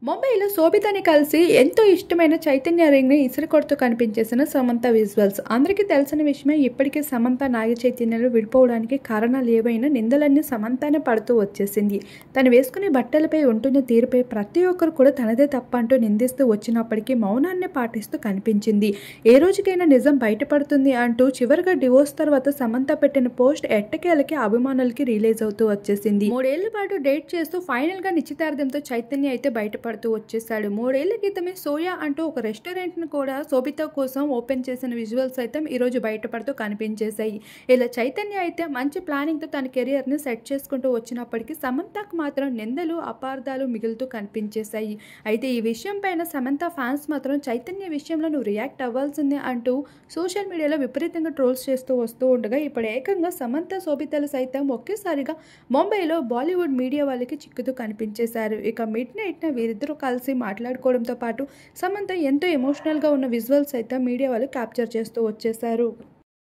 ముంబైలో శోభితని కలిసి ఎంతో ఇష్టమైన చైతన్య రింగ్ని ఇసురుకొడుతూ కనిపించేసిన సమంత విజువల్స్ అందరికీ తెలిసిన విషయమే ఇప్పటికే సమంత నాగ చైతన్యలు విడిపోవడానికి కారణాలు ఏవైనా నిందలన్నీ సమంతానే పడుతూ వచ్చేసింది తను వేసుకునే బట్టలపై ఉంటున్న తీరుపై ప్రతి ఒక్కరు కూడా తనదే తప్ప అంటూ నిందిస్తూ వచ్చినప్పటికీ మౌనాన్ని పాటిస్తూ కనిపించింది ఏ రోజుకైనా నిజం బయటపడుతుంది అంటూ చివరిగా డివోర్స్ తర్వాత సమంత పెట్టిన పోస్ట్ ఎట్టకేలకి అభిమానులకి రిలీజ్ అవుతూ వచ్చేసింది మూడేళ్ల పాటు డేట్ చేస్తూ ఫైనల్ గా నిశ్చితార్థంతో చైతన్య అయితే బయటపడుతూ వచ్చేసాడు మూడేళ్ల క్రితమే సోయా అంటూ ఒక రెస్టారెంట్ ను కూడా శోభిత కోసం ఓపెన్ చేసిన విజువల్స్ అయితే ఈ రోజు బయటపడుతూ కనిపించేశాయి ఇలా చైతన్య అయితే మంచి ప్లానింగ్ తో తన కెరియర్ ని సెట్ చేసుకుంటూ వచ్చినప్పటికీ సమంతకు మాత్రం నిందలు అపార్థాలు మిగులుతూ కనిపించేశాయి అయితే ఈ విషయం పైన సమంత ఫ్యాన్స్ మాత్రం చైతన్య విషయంలో నువ్వు రియాక్ట్ అవ్వాల్సిందే అంటూ సోషల్ మీడియాలో విపరీతంగా ట్రోల్స్ చేస్తూ వస్తూ ఉండగా ఇప్పుడు ఏకంగా సమంత శోభితలు సైతం ఒకేసారిగా ముంబైలో బాలీవుడ్ మీడియా వాళ్ళకి చిక్కుతూ కనిపించేశారు ఇక మిడ్ నైట్న వీరిద్దరూ కలిసి మాట్లాడుకోవడంతో పాటు సమంత ఎంతో ఎమోషనల్గా ఉన్న విజువల్స్ అయితే మీడియా వాళ్ళు క్యాప్చర్ చేస్తూ వచ్చేశారు